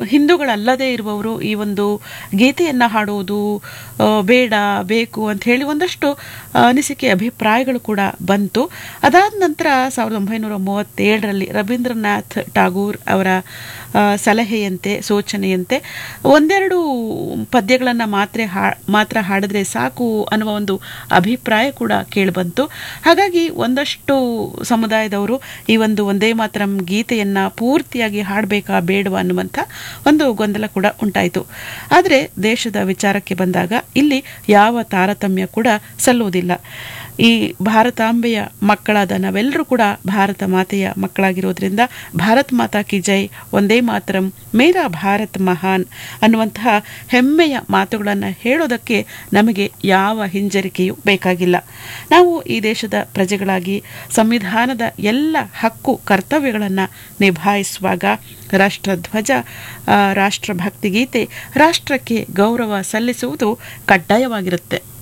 ಹಿಂದೂಗಳಲ್ಲದೇ ಇರುವವರು ಈ ಒಂದು ಗೀತೆಯನ್ನು ಹಾಡುವುದು ಆ, ಬೇಡ ಬೇಕು ಅಂತ ಹೇಳಿ ಒಂದಷ್ಟು ಅನಿಸಿಕೆ ಅಭಿಪ್ರಾಯಗಳು ಕೂಡ ಬಂತು ಅದಾದ ನಂತರ ಸಾವಿರದ ಒಂಬೈನೂರ ಮೂವತ್ತೇಳರಲ್ಲಿ ರವೀಂದ್ರನಾಥ್ ಟಾಗೂರ್ ಅವರ ಆ, ಸಲಹೆಯಂತೆ ಸೂಚನೆಯಂತೆ ಒಂದೆರಡು ಪದ್ಯಗಳನ್ನು ಮಾತ್ರ ಹಾ ಮಾತ್ರ ಹಾಡಿದ್ರೆ ಸಾಕು ಅನ್ನುವ ಒಂದು ಅಭಿಪ್ರಾಯ ಕೂಡ ಕೇಳಿಬಂತು ಹಾಗಾಗಿ ಒಂದಷ್ಟು ಸಮುದಾಯದವರು ಈ ಒಂದು ಒಂದೇ ಮಾತರಂ ಗೀತೆಯನ್ನು ಪೂರ್ತಿಯಾಗಿ ಹಾಡಬೇಕಾ ಬೇಡವಾ ಅನ್ನುವಂಥ ಒಂದು ಗೊಂದಲ ಕೂಡ ಉಂಟಾಯಿತು ಆದರೆ ದೇಶದ ವಿಚಾರಕ್ಕೆ ಬಂದಾಗ ಇಲ್ಲಿ ಯಾವ ತಾರತಮ್ಯ ಕೂಡ ಸಲ್ಲುವುದಿಲ್ಲ ಈ ಭಾರತಾಂಬೆಯ ಮಕ್ಕಳಾದ ನಾವೆಲ್ಲರೂ ಕೂಡ ಭಾರತ ಮಾತೆಯ ಮಕ್ಕಳಾಗಿರೋದ್ರಿಂದ ಭಾರತ್ ಮಾತಾ ಕಿ ಜೈ ಒಂದೇ ಮಾತರಂ ಮೇರಾ ಭಾರತ್ ಮಹಾನ್ ಅನ್ನುವಂತಹ ಹೆಮ್ಮೆಯ ಮಾತುಗಳನ್ನು ಹೇಳೋದಕ್ಕೆ ನಮಗೆ ಯಾವ ಹಿಂಜರಿಕೆಯೂ ಬೇಕಾಗಿಲ್ಲ ನಾವು ಈ ದೇಶದ ಪ್ರಜೆಗಳಾಗಿ ಸಂವಿಧಾನದ ಎಲ್ಲ ಹಕ್ಕು ಕರ್ತವ್ಯಗಳನ್ನು ನಿಭಾಯಿಸುವಾಗ ರಾಷ್ಟ್ರಧ್ವಜ ಆ, ರಾಷ್ಟ್ರಭಕ್ತಿ ಗೀತೆ ರಾಷ್ಟ್ರಕ್ಕೆ ಗೌರವ ಸಲ್ಲಿಸುವುದು ಕಡ್ಡಾಯವಾಗಿರುತ್ತೆ